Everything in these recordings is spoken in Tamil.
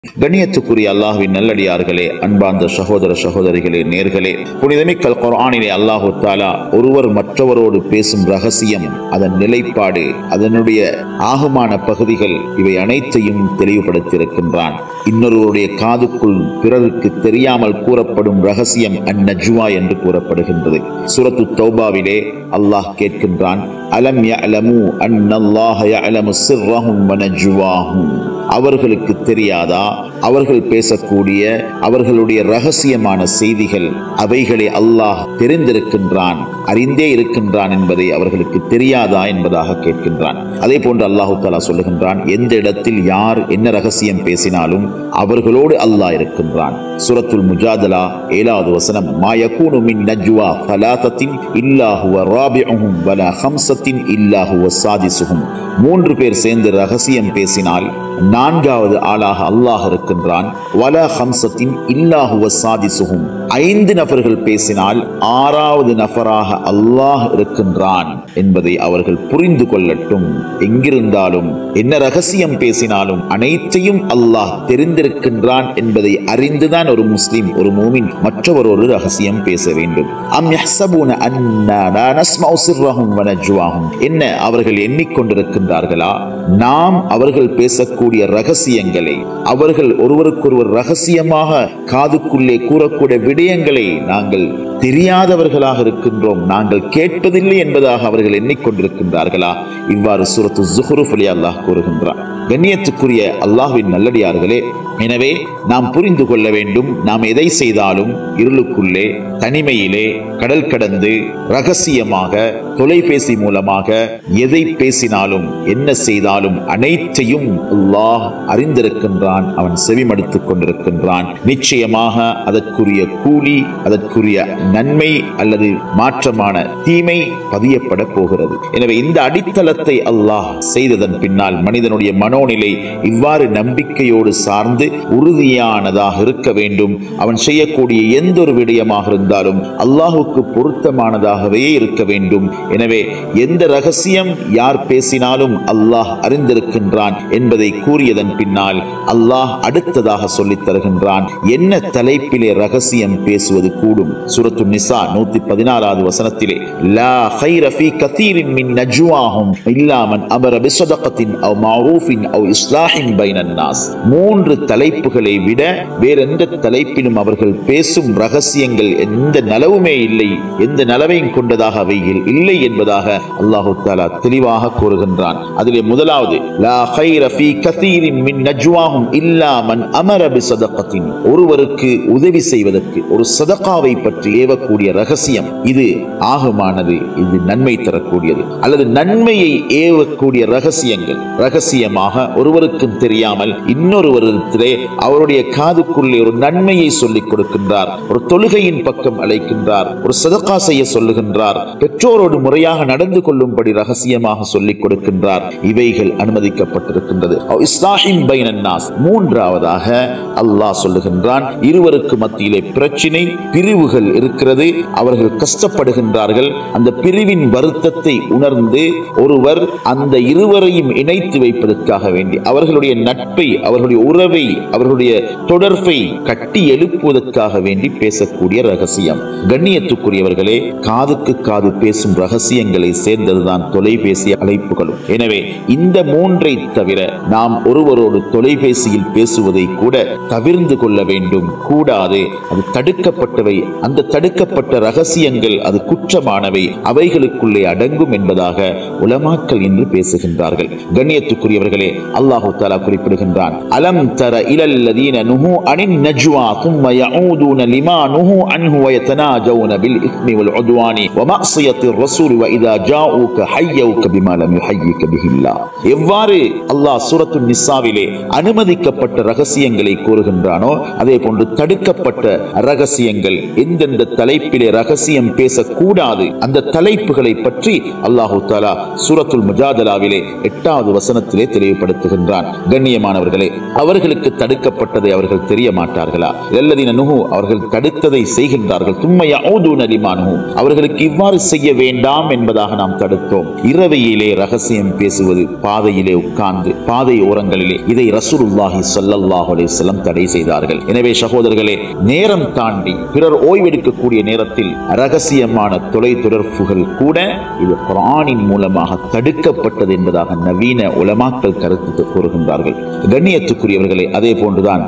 கண்ணியத்துக்குரிய அல்லாஹ்வின் நல்லடியார்களே அன்பார்ந்த சகோதர சகோதரிகளே நேர்களே புனிதமிக்கல் குர்ஆனிலே அல்லாஹு தாலா ஒருவர் மற்றவரோடு பேசும் ரகசியம் அதன் நிலைப்பாடு அதனுடைய ஆகுமான பகுதிகள் இவை அனைத்தையும் தெளிவுபடுத்தியிருக்கின்றான் இன்னொருவருடைய காதுக்குள் பிறருக்கு தெரியாமல் கூறப்படும் ரகசியம் அந்நஜ்வா என்று கூறப்படுகின்றது சூரத்து தௌபாவிலே அல்லாஹ் கேட்கின்றான் அலம் யஅலமு அன்னல்லாஹ யஅலமு சிர்ரஹும் வ நஜ்வாஹும் அவர்களுக்கு தெரியாதா அவர்கள் பேசக்கூடிய அவர்களுடைய ரகசியமான செய்திகள் அவைகளை அல்லாஹ் தெரிந்திருக்கின்றான் அறிந்தே இருக்கின்றான் என்பதை அவர்களுக்கு தெரியாதா என்பதாக கேட்கின்றான் அதே போன்று அல்லாஹு தாலா சொல்லுகின்றான் எந்த இடத்தில் யார் என்ன ரகசியம் பேசினாலும் அவர்களோடு அல்லாஹ் இருக்கின்றான் சூரத்துல் முஜாதலா ஏழாவது வசனம் மா யகூனு மின் நஜ்வா ஃபலாதத்தின் இல்லாஹுவ ராபிஉஹும் வலா ஹம்சத்தின் இல்லாஹுவ சாதிசுஹும் மூன்று பேர் சேர்ந்து ரகசியம் பேசினால் நான்காவது ஆளாக அல்லாஹ் இருக்கின்றான் வல ஹம்சத்தின் இல்லாஹுவ சாதிசுகும் ஐந்து நபர்கள் பேசினால் ஆறாவது நபராக அல்லாஹ் இருக்கின்றான் என்பதை அவர்கள் புரிந்து கொள்ளட்டும் எங்கிருந்தாலும் என்ன ரகசியம் பேசினாலும் அனைத்தையும் அல்லாஹ் தெரிந்திருக்கின்றான் என்பதை அறிந்துதான் ஒரு முஸ்லிம் ஒரு மூமின் மற்றவரோடு ரகசியம் பேச வேண்டும் அம் யஹ்சபூன அன்னா லா நஸ்மஉ சிர்ரஹும் வ நஜ்வாஹும் என்ன அவர்கள் எண்ணிக்கொண்டிருக்கின்றார்களா நாம் அவர்கள் பேசக்கூடிய ரகசியங்களை அவர்கள் ஒருவருக்கொருவர் ரகசியமாக காதுக்குள்ளே கூறக்கூடிய விடயங்களை நாங்கள் தெரியாதவர்களாக இருக்கின்றோம் நாங்கள் கேட்பதில்லை என்பதாக அவர்கள் எண்ணிக்கொண்டிருக்கின்றார்களா இவ்வாறு சூரத்து ஜுஹ்ருஃப் அல்லாஹ் கூறுகின்றார் கண்ணியத்துக்குரிய அல்லாஹ்வின் நல்லடியார்களே எனவே நாம் புரிந்து கொள்ள வேண்டும் நாம் எதை செய்தாலும் இருளுக்குள்ளே தனிமையிலே கடல் கடந்து ரகசியமாக தொலைபேசி மூலமாக எதை பேசினாலும் என்ன செய்தாலும் அனைத்தையும் அல்லாஹ் அறிந்திருக்கின்றான் அவன் செவிமடுத்துக் கொண்டிருக்கின்றான் நிச்சயமாக அதற்குரிய கூலி அதற்குரிய நன்மை அல்லது மாற்றமான தீமை பதியப்பட போகிறது எனவே இந்த அடித்தளத்தை அல்லாஹ் செய்ததன் பின்னால் மனிதனுடைய மனோநிலை இவ்வாறு நம்பிக்கையோடு சார்ந்து உறுதியானதாக இருக்க வேண்டும் அவன் செய்யக்கூடிய எந்த ஒரு விடயமாக இருந்தாலும் அல்லாஹுக்கு பொருத்தமானதாகவே இருக்க வேண்டும் எனவே எந்த ரகசியம் யார் பேசினாலும் அல்லாஹ் அறிந்திருக்கின்றான் என்பதை கூறியதன் பின்னால் அல்லாஹ் அடுத்ததாக சொல்லித் தருகின்றான் என்ன தலைப்பிலே ரகசியம் பேசுவது கூடும் சுரத்து நிசா நூத்தி பதினாறாவது வசனத்திலே லா خير في كثير من نجواهم إلا من أمر بصدقة أو معروف أو إصلاح بين الناس மூன்று தலைப்புகளை விட வேறெந்த தலைப்பிலும் அவர்கள் பேசும் ரகசியங்கள் எந்த நலவுமே இல்லை எந்த நலவையும் கொண்டதாக அவைகள் இல்லை என்பதாக அல்லாஹு தாலா தெளிவாக கூறுகின்றான் அதிலே முதலாவது லா خير في كثير من نجواهم إلا من أمر بصدقة ஒருவருக்கு உதவி செய்வதற்கு ஒரு சதகாவை பற்றி ஏவக்கூடிய ரகசியம் இது ஆகமானது இது நன்மை தரக்கூடியது அல்லது நன்மையை ஏவக்கூடிய ரகசியங்கள் ரகசியமாக ஒருவருக்கும் தெரியாமல் இன்னொருவரிடத்திலே அவருடைய காதுக்குள்ளே ஒரு நன்மையை சொல்லிக் கொடுக்கின்றார் ஒரு தொழுகையின் பக்கம் அழைக்கின்றார் ஒரு சதகா செய்ய சொல்லுகின்றார் பெற்றோரோடு முறையாக நடந்து கொள்ளும்படி ரகசியமாக சொல்லிக் கொடுக்கின்றார் இவைகள் அனுமதிக்கப்பட்டிருக்கின்றது இஸ்லாஹிம் பைனன் நாஸ் மூன்றாவதாக அல்லாஹ் சொல்லுகின்றான் இருவருக்கு மத்தியிலே பிரச்சினை பிரிவுகள் இருக்கிறது அவர்கள் கஷ்டப்படுகின்றார்கள் அந்த பிரிவின் வருத்தத்தை உணர்ந்து ஒருவர் அந்த இருவரையும் இணைத்து வைப்பதற்காக வேண்டி அவர்களுடைய நட்பை அவர்களுடைய உறவை அவர்களுடைய தொடர்பை கட்டி எழுப்புவதற்காக வேண்டி பேசக்கூடிய ரகசியம் கண்ணியத்துக்குரியவர்களே காதுக்கு காது பேசும் ரகசியங்களை சேர்ந்ததுதான் தொலைபேசி அழைப்புகளும் எனவே இந்த மூன்றை தவிர நாம் ஒருவரோடு தொலைபேசியில் பேசுவதை கூட தவிர்ந்து கொள்ள வேண்டும் கூடாது அது தடுக்கப்பட்டவை அந்த தடுக்கப்பட்ட ரகசியங்கள் அது குற்றமானவை அவைகளுக்குள்ளே அடங்கும் என்பதாக உலமாக்கள் என்று பேசுகின்றார்கள் கண்ணியத்துக்குரியவர்களே அல்லாஹு தாலா குறிப்பிடுகின்றான் அலம் தர இலல்லதீன நுஹு அனின் நஜ்வா ثم يعودون لما نهوا عنه ويتناجون بالإثم والعدوان ومعصية الرسول وإذا جاءوك حيوك بما لم يحيك به الله எவ்வாறு அல்லாஹ் சூரத்து நிசாவிலே அனுமதிக்கப்பட்ட ரகசியங்களை கூறுகின்றானோ அதே போன்று தடுக்கப்பட்ட ரகசியங்கள் எந்தெந்த தலைப்பிலே ரகசியம் பேசக்கூடாது அந்த தலைப்புகளை பற்றி அல்லாஹு தாலா சூரத்துல் முஜாதலாவிலே எட்டாவது வசனத்திலே தெளிவுபடுத்துகின்றான் கண்ணியமானவர்களே அவர்களுக்கு தடுக்கப்பட்டதை அவர்கள் தெரிய மாட்டார்களா அல்லதீன நுகு அவர்கள் தடுத்ததை செய்கின்றார்கள் தும்மையா நலிமானு அவர்களுக்கு இவ்வாறு செய்ய வேண்டாம் என்பதாக நாம் தடுத்தோம் இரவையிலே ரகசியம் பேசுவது பாதையிலே உட்கார்ந்து பாதை ஓரங்களிலே இதை ரசூலுல்லாஹி ஸல்லல்லாஹு அலைஹி வஸல்லம் தடை செய்தார்கள் எனவே சகோதரர்களே நேரம் தாண்டி பிறர் ஓய்வெடுக்கக்கூடிய நேரத்தில் ரகசியமான தொலை தொடர்புகள் கூட இது குர்ஆனின் மூலமாக தடுக்கப்பட்டது என்பதாக நவீன உலமாக்கள் கருத்து கூறுகின்றார்கள் கண்ணியத்துக்குரியவர்களே அதே போன்றுதான்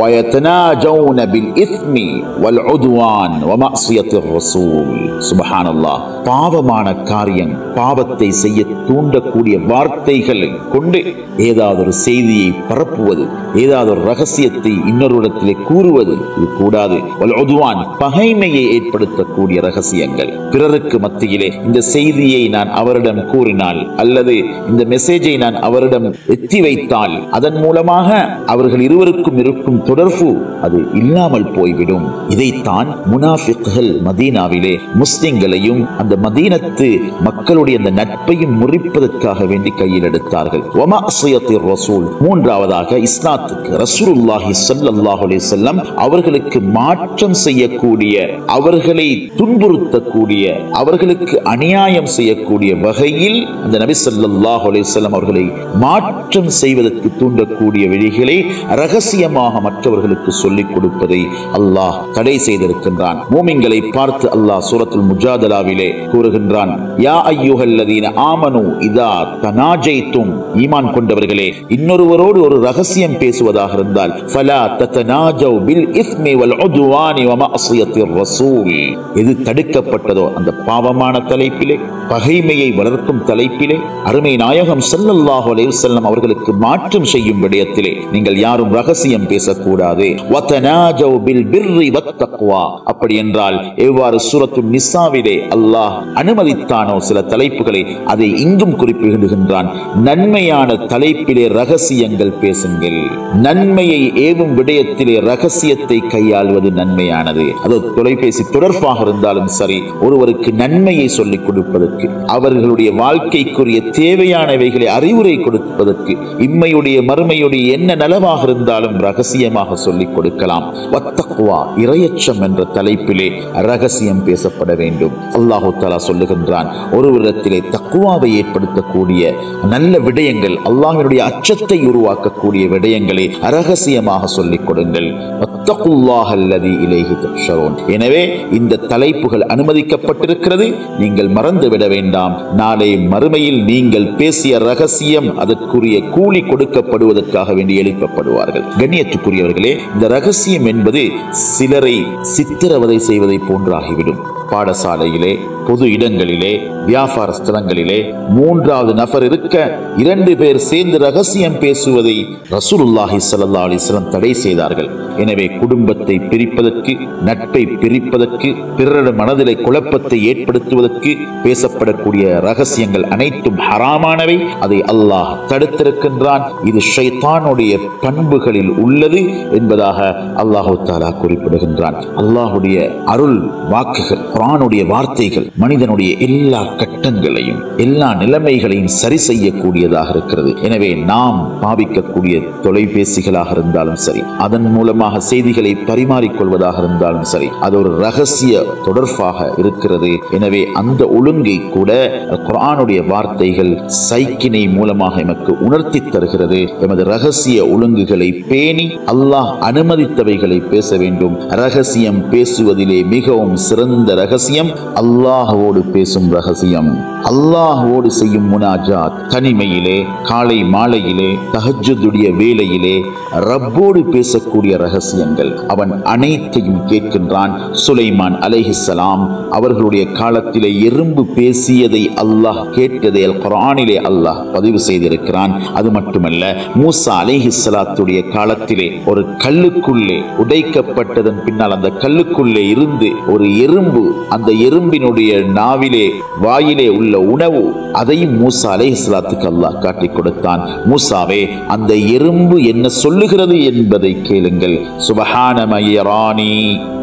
ويتناجون بالإثم والعدوان ومعصية الرسول سبحان الله பாவமான காரியம் பாவத்தை செய்ய தூண்டக்கூடிய வார்த்தைகளை கொண்டு ஏதாவது ஒரு செய்தியை பரப்புவது ஏதாவது ஒரு ரகசியத்தை இன்னொருடத்திலே கூறுவது இது கூடாது ஒதுவான் பகைமையை ஏற்படுத்தக்கூடிய ரகசியங்கள் பிறருக்கு மத்தியிலே இந்த செய்தியை நான் அவரிடம் கூறினால் அல்லது இந்த மெசேஜை நான் அவரிடம் எத்தி வைத்தால் அதன் மூலமாக அவர்கள் இருவருக்கும் இருக்கும் தொடர்பு அது இல்லாமல் போய்விடும் இதைத்தான் முனாஃபிக்கள் மதீனாவிலே முஸ்லிம்களையும் அந்த மதீனத்து மக்களுடைய அந்த நட்பையும் முறிப்பதற்காக வேண்டி கையில் எடுத்தார்கள் ஒமாசியத்திர் ரசூல் மூன்றாவதாக இஸ்லாத்துக்கு ரசூலுல்லாஹி ஸல்லல்லாஹு அலைஹி வஸல்லம் அவர்களுக்கு மாற்றம் செய்யக்கூடிய அவர்களை துன்புறுத்தக்கூடிய அவர்களுக்கு அநியாயம் செய்யக்கூடிய வகையில் அந்த நபி ஸல்லல்லாஹு அலைஹி வஸல்லம் அவர்களை மாற்றம் செய்வதற்கு தூண்டக்கூடிய வழிகளை ரகசியமாக மற்றவர்களுக்கு சொல்லிக் கொடுப்பதை அல்லாஹ் தடை செய்திருக்கின்றான் மூமின்களை பார்த்து அல்லாஹ் சூரத்துல் முஜாதலாவிலே கூறுகின்றான் யா ஐயுஹல்லதீன ஆமனு இதா தனாஜைத்தும் ஈமான் கொண்டவர்களே இன்னொருவரோடு ஒரு ரகசியம் பேசுவதாக இருந்தால் ஃபலா தத்தனாஜவ் பில் இஸ்மி வல் உதுவானி வ மஅசியத்திர் ரசூல் எது தடுக்கப்பட்டதோ அந்த பாவமான தலைப்பிலே பகைமையை வளர்க்கும் தலைப்பிலே அருமை நாயகம் ஸல்லல்லாஹு அலைஹி வஸல்லம் அவர்களுக்கு மாற்றம் செய்யும் விடயத்திலே நீங்கள் யாரும் ரகசியம் பேசக்கூடாது வதனாஜவ் பில் பிர்ரி வத்தக்வா அப்படி என்றால் எவ்வாறு சூரத்து நிசாவிலே அல்லாஹ் அனுமதித்தானோ சில தலைப்புகளை அதை இங்கும் குறிப்பிடுகின்றான் நன்மையான தலைப்பிலே ரகசியங்கள் பேசுங்கள் நன்மையை ஏவும் விடயத்திலே ரகசியத்தை கையாள்வது நன்மையானது அது தொலைபேசி தொடர்பாக இருந்தாலும் சரி ஒருவருக்கு நன்மையை சொல்லிக் கொடுப்பதற்கு அவர்களுடைய வாழ்க்கைக்குரிய தேவையானவைகளை அறிவுரை கொடுப்பதற்கு இம்மையுடைய மறுமையுடைய என்ன நலவாக இருந்தாலும் ரகசியமாக சொல்லிக் கொடுக்கலாம் வத்தக்குவா இரையச்சம் என்ற தலைப்பிலே ரகசியம் பேசப்பட வேண்டும் அல்லாஹு தாலா சொல்லுகின்றான் ஒருவரிடத்திலே தக்குவாவை ஏற்படுத்தக்கூடிய நல்ல விடயங்கள் அல்லாஹினுடைய அச்சத்தை உருவாக்கக்கூடிய விடயங்களை ரகசியமாக சொல்லிக் கொடுங்கள் வத்தகுல்லாஹல்லதி இலைஹி துஹ்ஷரூன். எனவே இந்த தலைப்புகள் அனுமதிக்கப்பட்டிருக்கிறது நீங்கள் மறந்துவிட வேண்டாம் நாளை மறுமையில் நீங்கள் பேசிய ரகசியம் அதற்குரிய கூலி கொடுக்கப்படுவதற்காக வேண்டி எழுப்பப்படுவார்கள் கண்ணியத்துக்குரியவர்களே இந்த ரகசியம் என்பது சிலரை சித்திரவதை செய்வதை போன்றாகிவிடும் பாடசாலையிலே பொது இடங்களிலே வியாபார ஸ்தலங்களிலே மூன்றாவது நபர் இருக்க இரண்டு பேர் சேர்ந்து ரகசியம் பேசுவதை ரசூலுல்லாஹி ஸல்லல்லாஹு அலைஹி வஸல்லம் தடை செய்தார்கள் எனவே குடும்பத்தை பிரிப்பதற்கு நட்பை பிரிப்பதற்கு பிறரிடம் மனதிலே குழப்பத்தை ஏற்படுத்துவதற்கு பேசப்படக்கூடிய ரகசியங்கள் அனைத்தும் ஹராமானவை அதை அல்லாஹ் தடுத்திருக்கின்றான் இது ஷைத்தானுடைய பண்புகளில் உள்ளது என்பதாக அல்லாஹு தாலா குறிப்பிடுகின்றான் அல்லாஹுடைய அருள் வாக்குகள் குரானுடைய வார்த்தைகள் மனிதனுடைய எல்லா கட்டங்களையும் எல்லா நிலைமைகளையும் சரி செய்யக்கூடியதாக இருக்கிறது எனவே நாம் பாவிக்கக்கூடிய தொலைபேசிகளாக இருந்தாலும் சரி அதன் மூலமாக செய்திகளை பரிமாறிக்கொள்வதாக இருந்தாலும் சரி அது ஒரு ரகசிய தொடர்பாக இருக்கிறது எனவே அந்த ஒழுங்கை கூட குரானுடைய வார்த்தைகள் சைக்கினை மூலமாக எமக்கு உணர்த்தி தருகிறது எமது ரகசிய ஒழுங்குகளை பேணி அல்லாஹ் அனுமதித்தவைகளை பேச வேண்டும் ரகசியம் பேசுவதிலே மிகவும் சிறந்த ரகசியம் அல்லாஹ்வோடு பேசும் ரகசியம் அல்லாஹ்வோடு செய்யும் முனாஜாத் தனிமையிலே காலை மாலையிலே தஹஜ்ஜுடைய வேளையிலே ரப்போடு பேசக்கூடிய ரகசியங்கள் அவன் அனைத்தையும் கேட்கின்றான் சுலைமான் அலைஹிஸ்ஸலாம் அவர்களுடைய காலத்திலே எறும்பு பேசியதை அல்லாஹ் கேட்டதை அல் குர்ஆனிலே அல்லாஹ் பதிவு செய்திருக்கிறான் அது மட்டுமல்ல மூசா அலைஹிஸ்ஸலாத்துடைய காலத்திலே ஒரு கல்லுக்குள்ளே உடைக்கப்பட்டதன் பின்னால் அந்த கல்லுக்குள்ளே இருந்து ஒரு எறும்பு அந்த எறும்பினுடைய நாவிலே வாயிலே உள்ள உணவு அதையும் மூசா அலைஹிஸ்ஸலாத்துக்கு அல்லாஹ் காட்டிக் கொடுத்தான் மூசாவே அந்த எறும்பு என்ன சொல்லுகிறது என்பதை கேளுங்கள் சுபஹான மயரானி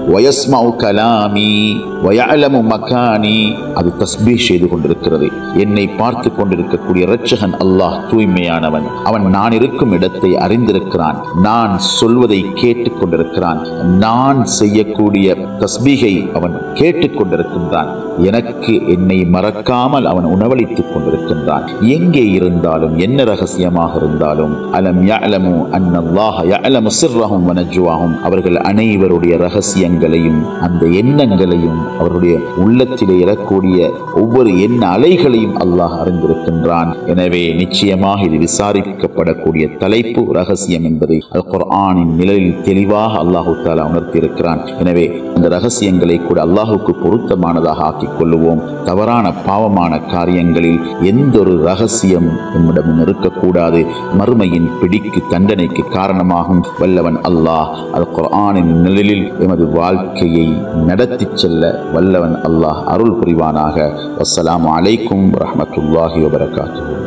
வயஸ்மவு கலாமி வயலமு மகானி அது தஸ்பீ செய்து கொண்டிருக்கிறது என்னை பார்த்து கொண்டிருக்கக்கூடிய இரட்சகன் அல்லாஹ் தூய்மையானவன் அவன் நான் இருக்கும் இடத்தை அறிந்திருக்கிறான் நான் சொல்வதை கேட்டுக் கொண்டிருக்கிறான் நான் செய்யக்கூடிய தஸ்பீகை அவன் கேட்டுக் கொண்டிருக்கின்றான் எனக்கு என்னை மறக்காமல் அவன் உணவளித்துக் கொண்டிருக்கின்றான் எங்கே இருந்தாலும் என்ன ரகசியமாக இருந்தாலும் அலம் யஅலமு அன்னல்லாஹ யஅலமு சிர்ரஹும் வ நஜ்வாஹும் அவர்கள் அனைவருடைய ரகசியங்களையும் அந்த எண்ணங்களையும் அவருடைய உள்ளத்திலே இறக்கூடிய ஒவ்வொரு எண்ண அலைகளையும் அல்லாஹ் அறிந்திருக்கின்றான் எனவே நிச்சயமாக இது விசாரிக்கப்படக்கூடிய தலைப்பு ரகசியம் என்பதை அல் குர்ஆனின் நிழலில் தெளிவாக அல்லாஹு தாலா உணர்த்தியிருக்கிறான் எனவே அந்த ரகசியங்களை கூட அல்லாஹுக்கு பொருத்தமானதாக ஆக்கிக் கொள்ளுவோம் தவறான பாவமான காரியங்களில் எந்த ஒரு ரகசியம் நம்மிடம் இருக்கக்கூடாது மறுமையின் பிடிக்கு தண்டனைக்கு காரணமாகும் வல்லவன் அல்லாஹ் அல் குர்ஆனின் நிழலில் எமது வாழ்க்கையை நடத்திச் செல்ல வல்லவன் அல்லாஹ் அருள் புரிவானாக அஸ்ஸலாமு அலைக்கும் வரஹ்மத்துல்லாஹி வபரகாத்துஹு